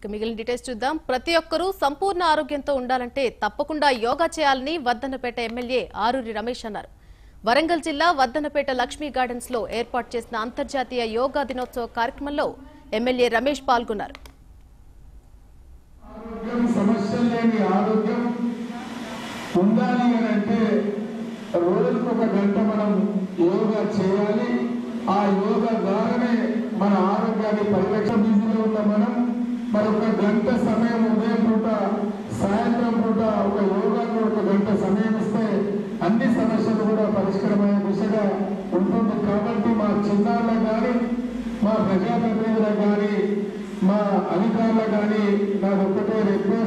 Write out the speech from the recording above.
ఇక మిగిలిన డీటెయిల్స్ చూద్దాం ప్రతి ఒక్కరూ సంపూర్ణ ఆరోగ్యంతో ఉండాలంటే తప్పకుండా యోగా చేయాలని వద్దన్నపేట ఎమ్మెల్యే ఆరూరి రమేష్ అన్నారు వరంగల్ జిల్లా వద్దన్నపేట లక్ష్మీ గార్డెన్స్ లో ఏర్పాటు చేసిన అంతర్జాతీయ యోగా దినోత్సవ కార్యక్రమంలో ఎమ్మెల్యే రమేష్ పాల్గొన్నారు ఆరోగ్యం సమస్యలు లేని ఆరోగ్యం ఉండాలి అని అంటే రోజుకు ఒక గంట మనం యోగా చేయాలి ఆ యోగా ద్వారానే మన ఆరోగ్యాన్ని పరిరక్షణ బిజీలో ఉన్న మనం మరొక గంట సమయం ఉదయం పూట సాయంత్రం పూట ఒక యోగాకు ఒక గంట సమయం ఇస్తే అన్ని సమస్యలు కూడా పరిష్కారమయ్యే దిశగా ఉంటుంది కాబట్టి మా చిన్నారులకు కానీ మా ప్రజాప్రతినిధులకు కానీ మా అధికారులకు కానీ నాకు ఒక్కటే రిక్వెస్ట్